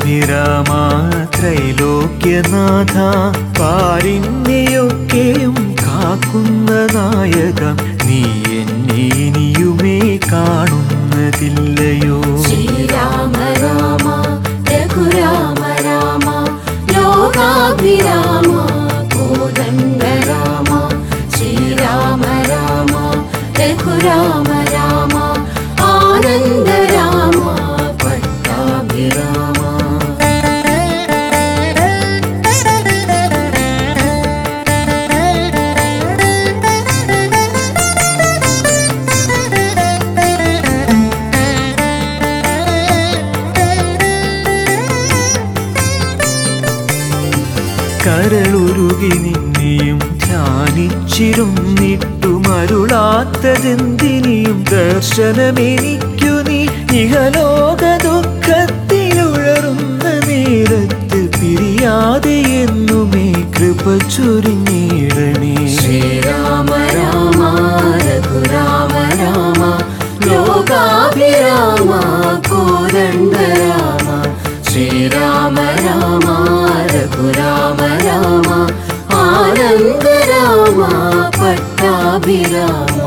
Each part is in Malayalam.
ലോകാഭിരാമ ത്രൈലോക്യനാഥ പാരിന്യൊക്കെയും കാക്കുന്ന നായക നീ എന്നെ ഇനിയുമേ കാണുന്നതില്ലയോ ശ്രീരാമ രാമ രഘുരാമ രാമ ലോകാഭിരാമ കോദണ്ഡ രാമ ശ്രീരാമ രാമ രഘുരാമ രാമ ആനന്ദ രാമ പട്ടാഭിരാമ കരളുരുകി നിന്നെയും ധ്യാനിച്ചിരുന്നിട്ടും അരുളാത്തതെന്തിനിയും ദർശനമെനിക്കു നീ ഇഹലോക ദുഃഖത്തിലുഴറുന്ന നേരത്ത് പിരിയാതെ എന്നുമേ കൃപ ചൊരിഞ്ഞിടണേ ശ്രീരാമ രാമ രഘുരാമ രാമ ലോകാഭിരാമ കോദണ്ഡ രാമ ശ്രീരാമ രാമ രഘുരാമ രാമ ആനന്ദ രാമ പട്ടാഭിരാമ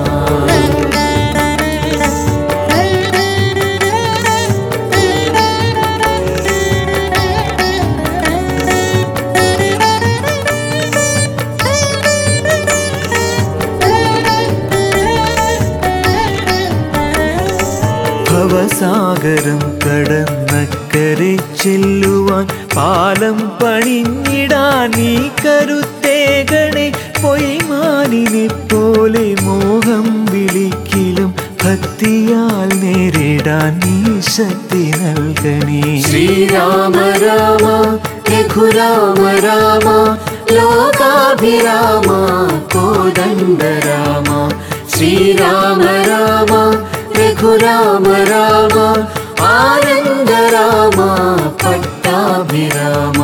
ഭവസാഗരം കടന്നക്കരെ ചെല്ലുവാൻ പാലം പണിഞ്ഞിടാൻ നീ കരുത്തേകണേ പൊയ്മാനിനെ പോലെ മോഹം വിളിക്കിലും ഭക്തിയാൽ നേരിടാൻ നീ ശക്തി നൽകണേ ശ്രീരാമ രാമ രഘുരാമ രാമ ലോകാഭിരാമ കോദണ്ഡ രാമ ശ്രീരാമ രാമ രഘുരാമ രാമ ആനന്ദ രാമ പട്ടാഭിരാമ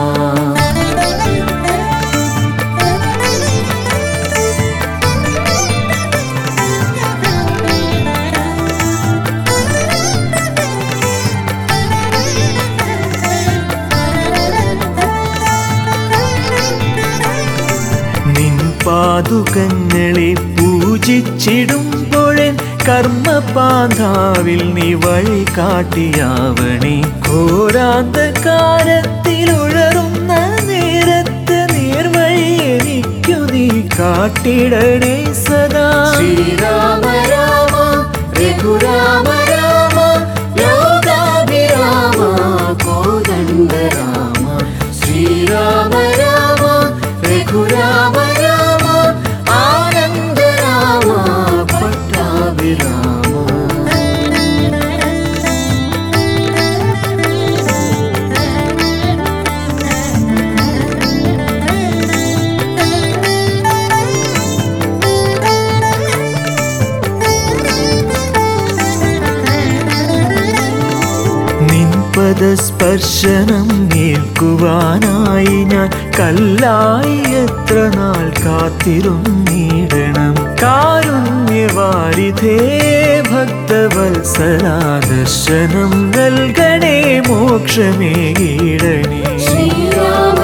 നിൻ പാതുകങ്ങളെ പൂജിച്ചിടുമ്പോഴൻ കർമ്മപാന്താവിൽ നീ വഴി കാട്ടിയാവണേ ഘോരാന്തകാരത്തിൽ ഉഴറുന്ന നേരത്ത് നേർവഴി എനിക്കു നീ കാട്ടിടണേ സദാ ശ്രീരാമ രാമ രഘുരാമ രാമ ലോകാഭിരാമ കോദണ്ഡ രാമ ശ്രീരാമ രാമ രഘുരാമ രാമ ആനന്ദ രാമ പട്ടാഭിരാമ നിൻ പദസ്പർശനം ഏൽക്കുവാനായി ഞാൻ കല്ലായി എത്ര നാൾ കാത്തിരുന്നിടണം കാരുണ്യവാരിധേ ഭക്തവത്സലാ ദർശനം നൽകണേ മോക്ഷമേ ഈടണേ ശ്രീരാമ